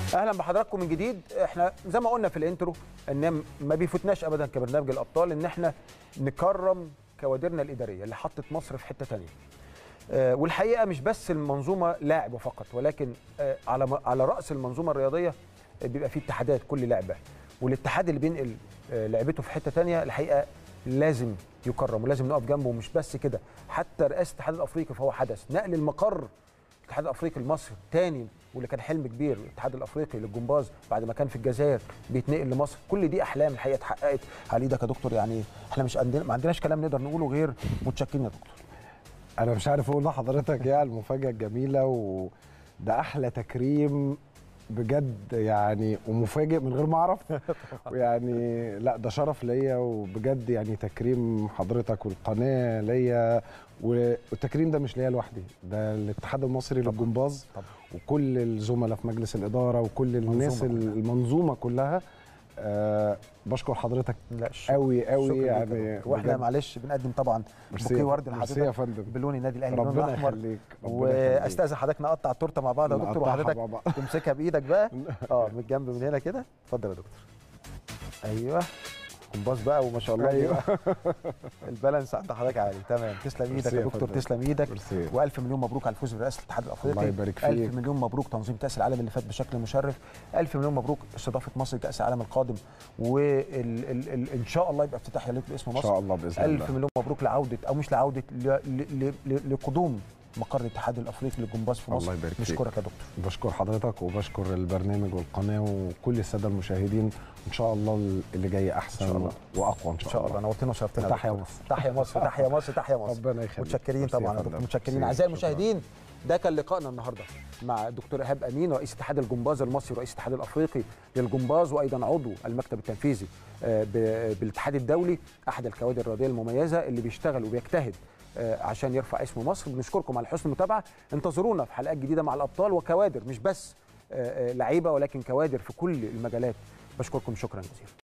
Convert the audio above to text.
اهلا بحضراتكم من جديد احنا زي ما قلنا في الانترو ان ما بيفوتناش ابدا كبرنامج الابطال ان احنا نكرم كوادرنا الاداريه اللي حطت مصر في حته ثانيه آه والحقيقه مش بس المنظومه لاعب فقط ولكن آه على على راس المنظومه الرياضيه بيبقى فيه اتحادات كل لعبه والاتحاد اللي بينقل آه لعبته في حته ثانيه الحقيقه لازم يكرم ولازم نقف جنبه ومش بس كده حتى رئاسه الاتحاد الافريقي فهو حدث نقل المقر الاتحاد الافريقي لمصر تاني واللي كان حلم كبير الاتحاد الافريقي للجمباز بعد ما كان في الجزائر بيتنقل لمصر كل دي احلام الحقيقه اتحققت على ايدك يا دكتور يعني احنا مش عندنا ما عندناش كلام نقدر نقوله غير متشكرين يا دكتور انا مش عارف اقول لحضرتك ايه المفاجاه الجميله وده احلى تكريم بجد يعني ومفاجئ من غير ما اعرف يعني لا ده شرف ليا وبجد يعني تكريم حضرتك والقناه ليا والتكريم ده مش ليا لوحدي ده الاتحاد المصري للجمباز وكل الزملاء في مجلس الاداره وكل الناس المنظومه كلها أه بشكر حضرتك لا قوي قوي يعني واحنا معلش بنقدم طبعا بوكيه ورد لحضرتك يا فندم بلون النادي الاهلي اللون الاحمر يخليك واستاذن حضرتك نقطع التورته مع بعض يا دكتور وحضرتك تمسكها بايدك بقى اه من الجنب من هنا كده اتفضل يا دكتور ايوه كومباس بقى وما شاء الله ايوه البالانس عند حضرتك عالي تمام تسلم ايدك يا دكتور تسلم ايدك والف مليون مبروك على الفوز برئاسه الاتحاد الافريقي الله يبارك فيك الف مليون مبروك تنظيم كاس العالم اللي فات بشكل مشرف الف مليون مبروك استضافه مصر كاس العالم القادم وان شاء الله يبقى افتتاح يليق باسم مصر ان شاء الله باذن الله الف مليون مبروك لعوده او مش لعوده لقدوم مقر الاتحاد الافريقي للجمباز في مصر الله يبارك نشكرك يا دكتور بشكر حضرتك وبشكر البرنامج والقناه وكل الساده المشاهدين ان شاء الله اللي جاي احسن شاء الله. واقوى ان ان شاء الله نورتنا وشرفتنا تحيا مصر تحيا مصر تحيا مصر تحيا مصر ربنا يخليك متشكرين طبعا يا دكتور متشكرين اعزائي المشاهدين ده كان لقائنا النهارده مع الدكتور ايهاب امين رئيس اتحاد الجمباز المصري ورئيس الاتحاد الافريقي للجمباز وايضا عضو المكتب التنفيذي بالاتحاد الدولي احد الكوادر الرياضيه المميزه اللي بيشتغل وبيجتهد عشان يرفع اسم مصر بنشكركم على حسن المتابعه انتظرونا في حلقات جديده مع الابطال وكوادر مش بس لعيبه ولكن كوادر في كل المجالات بشكركم شكرا جزيلا